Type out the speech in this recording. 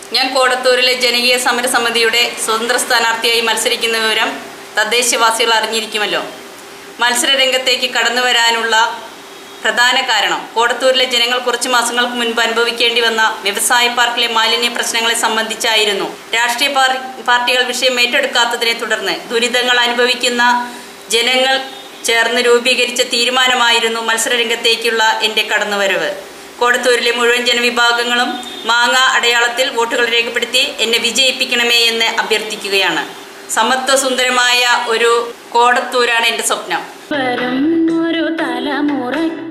ഞാൻ കോടത്തൂരിലെ ജനകീയ സമരസമിതിയുടെ സ്വതന്ത്ര സ്ഥാനാർത്ഥിയായി മത്സരിക്കുന്ന വിവരം തദ്ദേശവാസികൾ അറിഞ്ഞിരിക്കുമല്ലോ മത്സര രംഗത്തേക്ക് കടന്നു വരാനുള്ള പ്രധാന കാരണം കോടത്തൂരിലെ ജനങ്ങൾ കുറച്ച് മാസങ്ങൾക്ക് മുൻപ് അനുഭവിക്കേണ്ടി വന്ന വ്യവസായ പാർക്കിലെ മാലിന്യ പ്രശ്നങ്ങളെ സംബന്ധിച്ചായിരുന്നു രാഷ്ട്രീയ പാർ- പാർട്ടികൾ വിഷയം ഏറ്റെടുക്കാത്തതിനെ തുടർന്ന് ദുരിതങ്ങൾ അനുഭവിക്കുന്ന ജനങ്ങൾ ചേർന്ന് രൂപീകരിച്ച തീരുമാനമായിരുന്നു മത്സരരംഗത്തേക്കുള്ള എൻ്റെ കടന്നുവരവ് കോടത്തൂരിലെ മുഴുവൻ ജനവിഭാഗങ്ങളും മാങ്ങ അടയാളത്തിൽ വോട്ടുകൾ രേഖപ്പെടുത്തി എന്നെ വിജയിപ്പിക്കണമേ എന്ന് അഭ്യർത്ഥിക്കുകയാണ് സമത്വ സുന്ദരമായ ഒരു കോടത്തൂരാണ് എൻ്റെ സ്വപ്നം വരും ഒരു തലമുറയ്ക്ക്